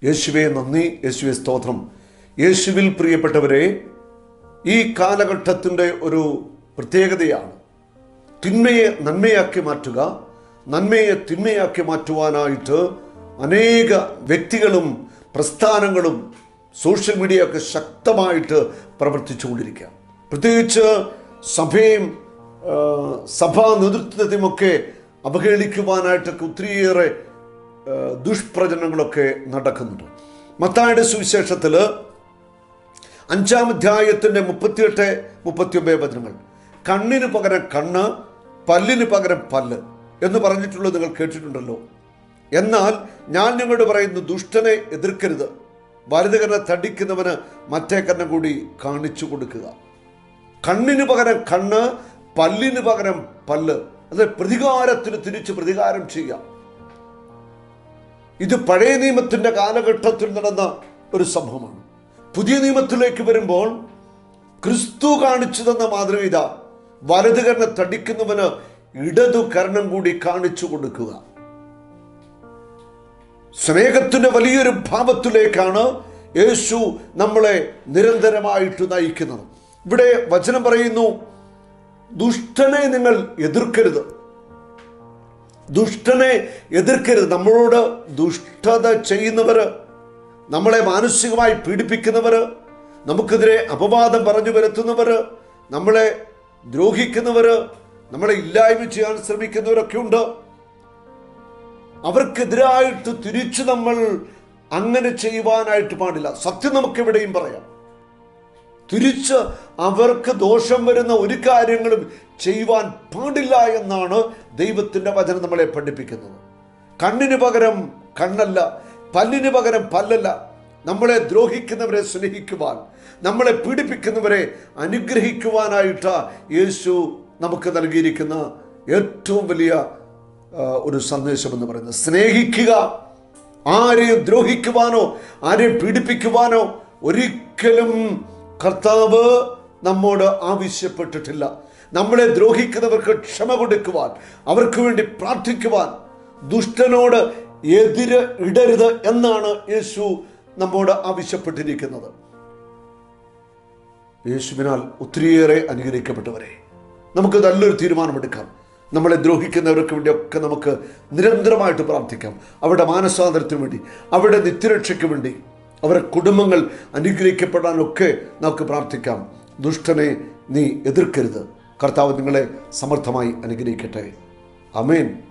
യേശുവെ നന്ദി യേശുവെ സ്തോത്രം യേശുവിൽ പ്രിയപ്പെട്ടവരെ ഈ കാലഘട്ടത്തിൻ്റെ ഒരു പ്രത്യേകതയാണ് തിന്മയെ നന്മയാക്കി മാറ്റുക നന്മയെ തിന്മയാക്കി മാറ്റുവാനായിട്ട് അനേക വ്യക്തികളും പ്രസ്ഥാനങ്ങളും സോഷ്യൽ മീഡിയ ഒക്കെ ശക്തമായിട്ട് പ്രവർത്തിച്ചുകൊണ്ടിരിക്കുക പ്രത്യേകിച്ച് സഭയും ആ, സഭാ നേതൃത്വത്തെയുമൊക്കെ അവഹേളിക്കുവാനായിട്ടൊക്കെ ഒത്തിരിയേറെ ആ, ദുഷ്പ്രചരണങ്ങളൊക്കെ നടക്കുന്നുണ്ട് മത്തായുടെ സുവിശേഷത്തിൽ അഞ്ചാം അധ്യായത്തിൻ്റെ മുപ്പത്തിയെട്ട് മുപ്പത്തിയൊമ്പത് വചനങ്ങൾ കണ്ണിന് പകരം കണ്ണ് പല്ലിന് പകരം പല്ല് എന്ന് പറഞ്ഞിട്ടുള്ളത് നിങ്ങൾ കേട്ടിട്ടുണ്ടല്ലോ എന്നാൽ ഞാൻ നിങ്ങളോട് പറയുന്നു ദുഷ്ടനെ എതിർക്കരുത് വലത് കണ്ണ് തടിക്കുന്നവന് മറ്റേ കണ്ണം കൂടി കാണിച്ചു കൊടുക്കുക കണ്ണിന് പകരം കണ്ണ് പല്ലിന് പകരം പല്ല് അത് പ്രതികാരത്തിന് തിരിച്ച് പ്രതികാരം ചെയ്യാം ഇത് പഴയ നിയമത്തിന്റെ കാലഘട്ടത്തിൽ നടന്ന ഒരു സംഭവമാണ് പുതിയ നിയമത്തിലേക്ക് വരുമ്പോൾ ക്രിസ്തു കാണിച്ചു തന്ന മാതൃക ഇതാ വലത് കരണം തടിക്കുന്നവന് ഇടതു കരണം കൂടി കാണിച്ചു കൊടുക്കുക സ്നേഹത്തിന്റെ വലിയൊരു ഭാവത്തിലേക്കാണ് യേശു നമ്മളെ നിരന്തരമായിട്ട് നയിക്കുന്നത് ഇവിടെ വചനം പറയുന്നു ദുഷ്ടനെ നിങ്ങൾ എതിർക്കരുത് ദുഷ്ടനെ എതിർക്കരുത് നമ്മളോട് ദുഷ്ടത ചെയ്യുന്നവര് നമ്മളെ മാനസികമായി പീഡിപ്പിക്കുന്നവര് നമുക്കെതിരെ അപവാദം പറഞ്ഞു വരുത്തുന്നവര് നമ്മളെ ദ്രോഹിക്കുന്നവര് നമ്മളെ ഇല്ലായ്മ ചെയ്യാൻ ശ്രമിക്കുന്നവരൊക്കെ ഉണ്ട് അവർക്കെതിരായിട്ട് തിരിച്ചു നമ്മൾ അങ്ങനെ ചെയ്യുവാനായിട്ട് പാടില്ല സത്യം നമുക്ക് എവിടെയും പറയാം തിരിച്ച് അവർക്ക് ദോഷം വരുന്ന ഒരു കാര്യങ്ങളും ചെയ്യുവാൻ പാടില്ല എന്നാണ് ദൈവത്തിൻ്റെ വചനം നമ്മളെ പഠിപ്പിക്കുന്നത് കണ്ണിന് പകരം കണ്ണല്ല പല്ലിന് പകരം പല്ലല്ല നമ്മളെ ദ്രോഹിക്കുന്നവരെ സ്നേഹിക്കുവാൻ നമ്മളെ പീഡിപ്പിക്കുന്നവരെ അനുഗ്രഹിക്കുവാനായിട്ട് യേശു നമുക്ക് നൽകിയിരിക്കുന്ന ഏറ്റവും വലിയ ആ, ഒരു സന്ദേശം എന്ന് പറയുന്നത് സ്നേഹിക്കുക ആരെയും ദ്രോഹിക്കുവാനോ ആരെയും പീഡിപ്പിക്കുവാനോ ഒരിക്കലും കർത്താവ് നമ്മോട് ആവശ്യപ്പെട്ടിട്ടില്ല നമ്മളെ ദ്രോഹിക്കുന്നവർക്ക് ക്ഷമ കൊടുക്കുവാൻ അവർക്ക് വേണ്ടി പ്രാർത്ഥിക്കുവാൻ ദുഷ്ടനോട് എതിര് ഇടരുത് എന്നാണ് യേശു നമ്മോട് ആവശ്യപ്പെട്ടിരിക്കുന്നത് യേശുവിനാൽ ഒത്തിരിയേറെ അനുഗ്രഹിക്കപ്പെട്ടവരെ നമുക്ക് നല്ലൊരു തീരുമാനമെടുക്കാം നമ്മളെ ദ്രോഹിക്കുന്നവർക്ക് വേണ്ടിയൊക്കെ നമുക്ക് നിരന്തരമായിട്ട് പ്രാർത്ഥിക്കാം അവരുടെ മാനസാന്തരത്തിന് വേണ്ടി അവരുടെ നിത്യരക്ഷയ്ക്ക് വേണ്ടി അവരുടെ കുടുംബങ്ങൾ അനുഗ്രഹിക്കപ്പെടാനൊക്കെ നമുക്ക് പ്രാർത്ഥിക്കാം ദുഷ്ടനെ നീ എതിർക്കരുത് കർത്താവ് നിങ്ങളെ സമർത്ഥമായി അനുഗ്രഹിക്കട്ടെ അമേൻ